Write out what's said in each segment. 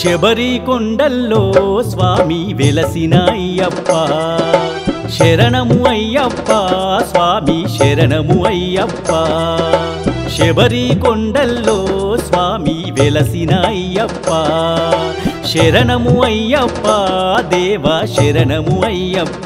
శబరి కొండల్లో స్వామి వెలసిన అయ్యప్ప శరణము అయ్యప్ప స్వామి శరణము అయ్యప్ప శబరి కొండల్లో స్వామి వెలసిన అయ్యప్ప శరణము అయ్యప్ప దేవ శరణము అయ్యప్ప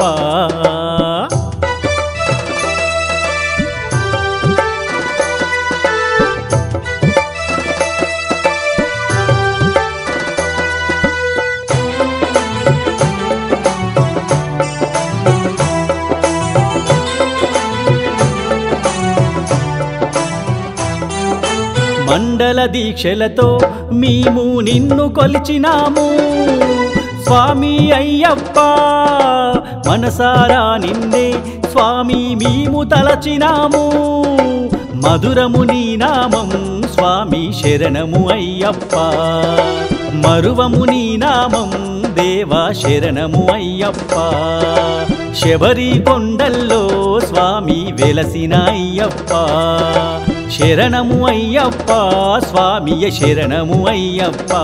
మండల దీక్షలతో మేము నిన్ను కొలిచినాము స్వామి అయ్యప్ప మనసారా నిన్నే స్వామి మేము తలచినాము మధురము నీ నామం స్వామి శరణము అయ్యప్ప మరువము నీ నామం దేవా శరణము అయ్యప్ప శబరి కొండల్లో స్వామి వెలసిన అయ్యప్ప శరణము అయ్యప్ప స్వామియ శరణము అయ్యప్ప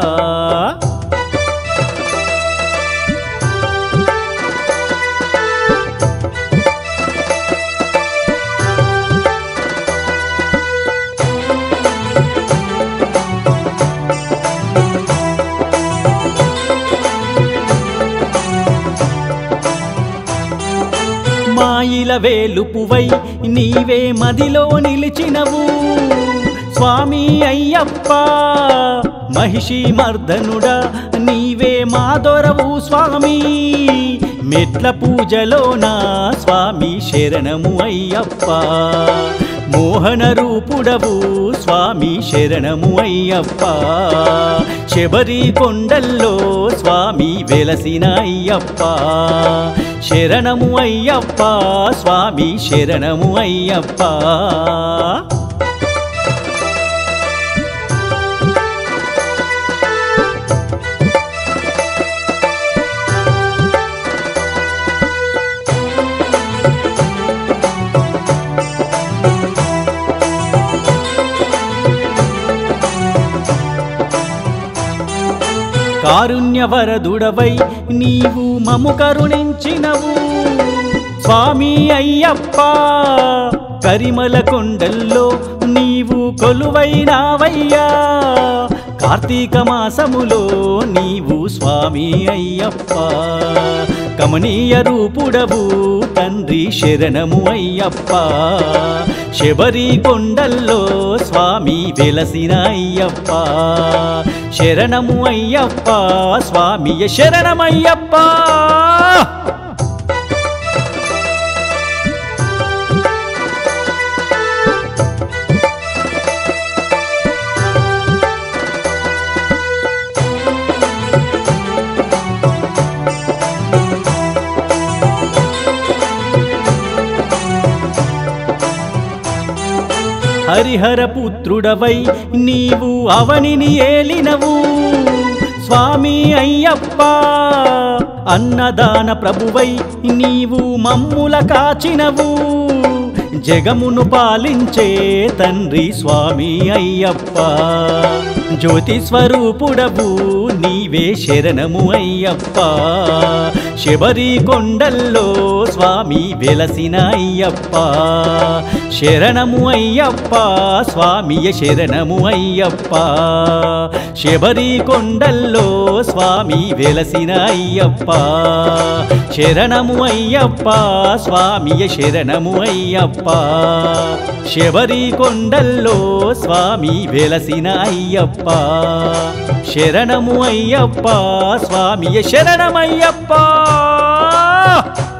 మాయిల వేలుపువై నీవే మదిలో నిలిచినవు స్వామి అయ్యప్ప మహిషి మర్దనుడా నీవే మా దొరవు స్వామి మెట్ల పూజలోన స్వామి శరణము అయ్యప్ప మోహన రూపుడవు స్వామి శరణము అయ్యప్ప శబరి కొండల్లో స్వామి వెలసిన అయ్యప్ప శరణము అయ్యప్ప స్వామి శరణము అయ్యప్ప కారుణ్యవరదుడవై నీవు మము కరుణించినవు స్వామి అయ్యప్ప కరిమల కొండల్లో నీవు కొలువైనావయ్యా కార్తీక మాసములో నీవు స్వామి అయ్యప్ప కమనీయ రూపుడవు తండ్రి శరణము అయ్యప్ప శబరి కొండల్లో స్వామి వెలసిన అయ్యప్ప శరణము అయ్యప్ప స్వామియ శరణమయ్యప్ప హరిహర పుత్రుడవై నీవు అవనిని ఏలినవు స్వామి అయ్యప్ప అన్నదాన ప్రభువై నీవు మమ్ముల కాచినవు జగమును పాలించే తండ్రి స్వామి అయ్యప్ప జ్యోతి స్వరూపుడవు నీవే శరణము అయ్యప్ప శబరి కొండల్లో స్వామి వెలసిన అయ్యప్ప శరణము అయ్యప్ప స్వామియ శరణము అయ్యప్ప శబరి కొండల్లో స్వామి వెలసిన అయ్యప్ప శరణము అయ్యప్ప స్వామియ శరణము అయ్యప్ప శబరి కొండల్లో స్వామి వెలసిన అయ్యప్ప శరణము అయ్యప్ప స్వామియ శరణమయ్యప్ప